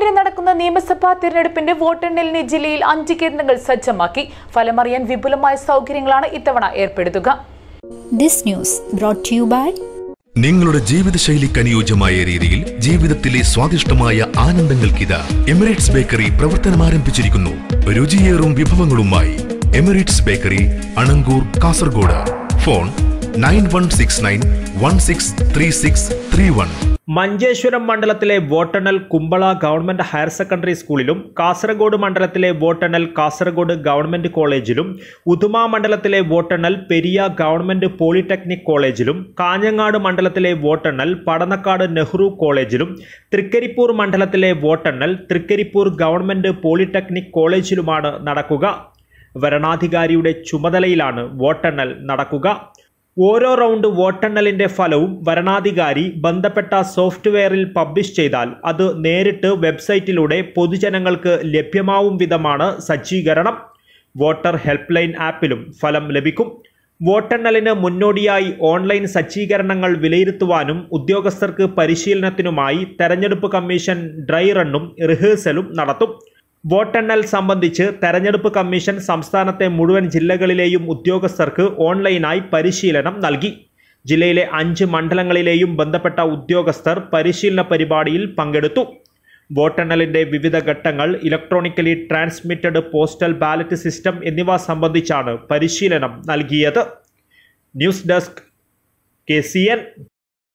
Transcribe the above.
പതിനേഴിന് നടക്കുന്ന നിയമസഭാ തിരഞ്ഞെടുപ്പിന്റെ വോട്ടെണ്ണലിന് ജില്ലയിൽ അഞ്ച് കേന്ദ്രങ്ങൾ സജ്ജമാക്കി ഫലമറിയാൻ വിപുലമായ സൗകര്യങ്ങളാണ് ഇത്തവണ ഏർപ്പെടുത്തുക This news brought to you by നിങ്ങളുടെ ജീവിതശൈലിക്ക് അനുയോജ്യമായ രീതിയിൽ ജീവിതത്തിലെ സ്വാദിഷ്ടമായ ആനന്ദങ്ങൾക്കിത് എമിറേറ്റ്സ് ബേക്കറി പ്രവർത്തനം ആരംഭിച്ചിരിക്കുന്നു രുചിയേറും വിഭവങ്ങളുമായി Emirates bakery Anangur Kasaragod phone nine one six nine one six three six three one Manjeshwaram മണ്ഡലത്തിലെ വോട്ടെണ്ണൽ കുമ്പള ഗവൺമെന്റ് ഹയർ സെക്കൻഡറി സ്കൂളിലും കാസർഗോഡ് മണ്ഡലത്തിലെ വോട്ടെണ്ണൽ കാസർഗോഡ് ഗവൺമെന്റ് കോളേജിലും ഉദുമ മണ്ഡലത്തിലെ വോട്ടെണ്ണൽ പെരിയ ഗവൺമെന്റ് പോളിടെക്നിക് കോളേജിലും കാഞ്ഞങ്ങാട് മണ്ഡലത്തിലെ വോട്ടെണ്ണൽ പടന്നക്കാട് നെഹ്റു കോളേജിലും തൃക്കരിപ്പൂർ മണ്ഡലത്തിലെ വോട്ടെണ്ണൽ തൃക്കരിപ്പൂർ ഗവൺമെന്റ് പോളിടെക്നിക് കോളേജിലുമാണ് നടക്കുക വരണാധികാരിയുടെ ചുമതലയിലാണ് വോട്ടെണ്ണൽ നടക്കുക ഓരോ റൗണ്ട് വോട്ടെണ്ണലിന്റെ ഫലവും വരണാധികാരി ബന്ധപ്പെട്ട സോഫ്റ്റ്വെയറിൽ പബ്ലിഷ് ചെയ്താൽ അത് നേരിട്ട് വെബ്സൈറ്റിലൂടെ പൊതുജനങ്ങൾക്ക് ലഭ്യമാവും വിധമാണ് സജ്ജീകരണം വോട്ടർ ഹെൽപ്പ് ലൈൻ ആപ്പിലും ഫലം ലഭിക്കും വോട്ടെണ്ണലിന് മുന്നോടിയായി ഓൺലൈൻ സജ്ജീകരണങ്ങൾ വിലയിരുത്തുവാനും ഉദ്യോഗസ്ഥർക്ക് പരിശീലനത്തിനുമായി തെരഞ്ഞെടുപ്പ് കമ്മീഷൻ ഡ്രൈ റണ്ണും റിഹേഴ്സലും നടത്തും വോട്ടെണ്ണൽ സംബന്ധിച്ച് തെരഞ്ഞെടുപ്പ് കമ്മീഷൻ സംസ്ഥാനത്തെ മുഴുവൻ ജില്ലകളിലെയും ഉദ്യോഗസ്ഥർക്ക് ഓൺലൈനായി പരിശീലനം നൽകി ജില്ലയിലെ അഞ്ച് മണ്ഡലങ്ങളിലെയും ബന്ധപ്പെട്ട ഉദ്യോഗസ്ഥർ പരിശീലന പരിപാടിയിൽ പങ്കെടുത്തു വോട്ടെണ്ണലിന്റെ വിവിധ ഘട്ടങ്ങൾ electronically transmitted postal ballot system എന്നിവ സംബന്ധിച്ചാണ് പരിശീലനം നൽകിയത് ന്യൂസ് ഡെസ്ക് കെ